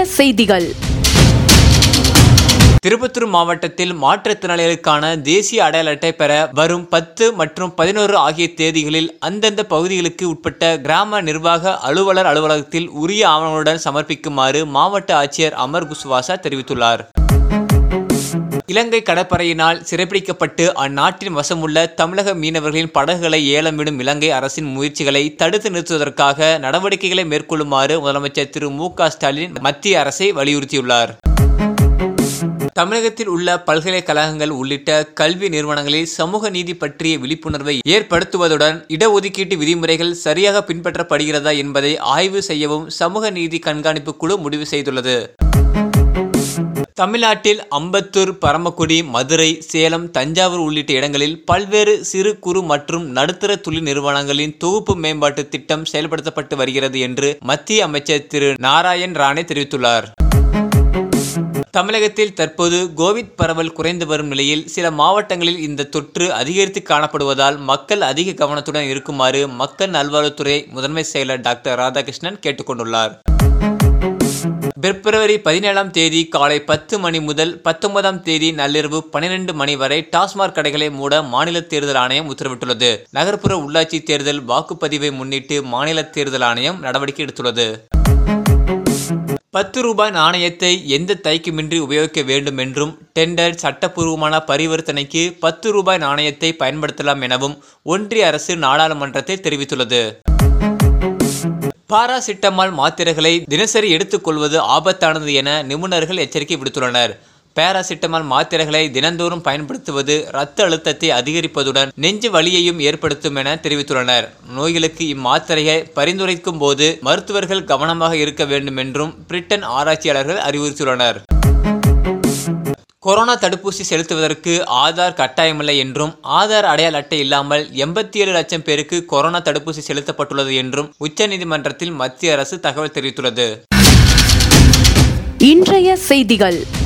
செய்திகள் திருப்பத்தூர் மாவட்டத்தில் மாற்றுத்திறனாளிகளுக்கான தேசிய அடையாள அட்டை பெற வரும் பத்து மற்றும் பதினோரு ஆகிய தேதிகளில் அந்தந்த பகுதிகளுக்கு உட்பட்ட கிராம நிர்வாக அலுவலர் அலுவலகத்தில் உரிய ஆவணங்களுடன் சமர்ப்பிக்குமாறு மாவட்ட ஆட்சியர் அமர் குஸ்வாசா தெரிவித்துள்ளார் இலங்கை கடற்படையினால் சிறைப்பிடிக்கப்பட்டு அந்நாட்டின் வசமுள்ள தமிழக மீனவர்களின் படகுகளை ஏலம் விடும் இலங்கை அரசின் முயற்சிகளை தடுத்து நிறுத்துவதற்காக நடவடிக்கைகளை மேற்கொள்ளுமாறு முதலமைச்சர் திரு மு க ஸ்டாலின் மத்திய அரசை வலியுறுத்தியுள்ளார் தமிழகத்தில் உள்ள பல்கலைக்கழகங்கள் உள்ளிட்ட கல்வி நிறுவனங்களில் சமூக நீதி பற்றிய விழிப்புணர்வை ஏற்படுத்துவதுடன் இடஒதுக்கீட்டு விதிமுறைகள் சரியாக பின்பற்றப்படுகிறதா என்பதை ஆய்வு செய்யவும் சமூக நீதி கண்காணிப்பு குழு முடிவு செய்துள்ளது தமிழ்நாட்டில் அம்பத்தூர் பரமக்குடி மதுரை சேலம் தஞ்சாவூர் உள்ளிட்ட இடங்களில் பல்வேறு சிறு குறு மற்றும் நடுத்தர தொழில் நிறுவனங்களின் தொகுப்பு மேம்பாட்டு திட்டம் செயல்படுத்தப்பட்டு வருகிறது என்று மத்திய அமைச்சர் திரு நாராயண் ராணே தெரிவித்துள்ளார் தமிழகத்தில் தற்போது கோவிட் பரவல் குறைந்து வரும் நிலையில் சில மாவட்டங்களில் இந்த தொற்று அதிகரித்து காணப்படுவதால் மக்கள் அதிக கவனத்துடன் இருக்குமாறு மக்கள் நல்வாழ்வுத்துறை முதன்மை செயலர் டாக்டர் ராதாகிருஷ்ணன் கேட்டுக்கொண்டுள்ளார் பிப்ரவரி பதினேழாம் தேதி காலை பத்து மணி முதல் பத்தொன்பதாம் தேதி நள்ளிரவு பனிரெண்டு மணி வரை டாஸ்மாக் கடைகளை மூட மாநில தேர்தல் ஆணையம் உத்தரவிட்டுள்ளது நகர்ப்புற உள்ளாட்சி தேர்தல் வாக்குப்பதிவை முன்னிட்டு மாநில தேர்தல் ஆணையம் நடவடிக்கை எடுத்துள்ளது பத்து ரூபாய் நாணயத்தை எந்த தயக்கமின்றி உபயோகிக்க வேண்டும் என்றும் டெண்டர் சட்டப்பூர்வமான பரிவர்த்தனைக்கு பத்து ரூபாய் நாணயத்தை பயன்படுத்தலாம் எனவும் ஒன்றிய அரசு நாடாளுமன்றத்தை தெரிவித்துள்ளது பாராசிட்டமால் மாத்திரைகளை தினசரி எடுத்துக்கொள்வது ஆபத்தானது என நிபுணர்கள் எச்சரிக்கை விடுத்துள்ளனர் பாராசிட்டமால் மாத்திரைகளை தினந்தோறும் பயன்படுத்துவது இரத்த அழுத்தத்தை அதிகரிப்பதுடன் நெஞ்சு வலியையும் ஏற்படுத்தும் என தெரிவித்துள்ளனர் நோய்களுக்கு இம்மாத்திரையை பரிந்துரைக்கும் போது மருத்துவர்கள் கவனமாக இருக்க வேண்டும் என்றும் பிரிட்டன் ஆராய்ச்சியாளர்கள் அறிவுறுத்தியுள்ளனர் கொரோனா தடுப்பூசி செலுத்துவதற்கு ஆதார் கட்டாயமில்லை என்றும் ஆதார் அடையாள அட்டை இல்லாமல் எண்பத்தி ஏழு லட்சம் பேருக்கு கொரோனா தடுப்பூசி செலுத்தப்பட்டுள்ளது என்றும் உச்சநீதிமன்றத்தில் மத்திய அரசு தகவல் தெரிவித்துள்ளது இன்றைய செய்திகள்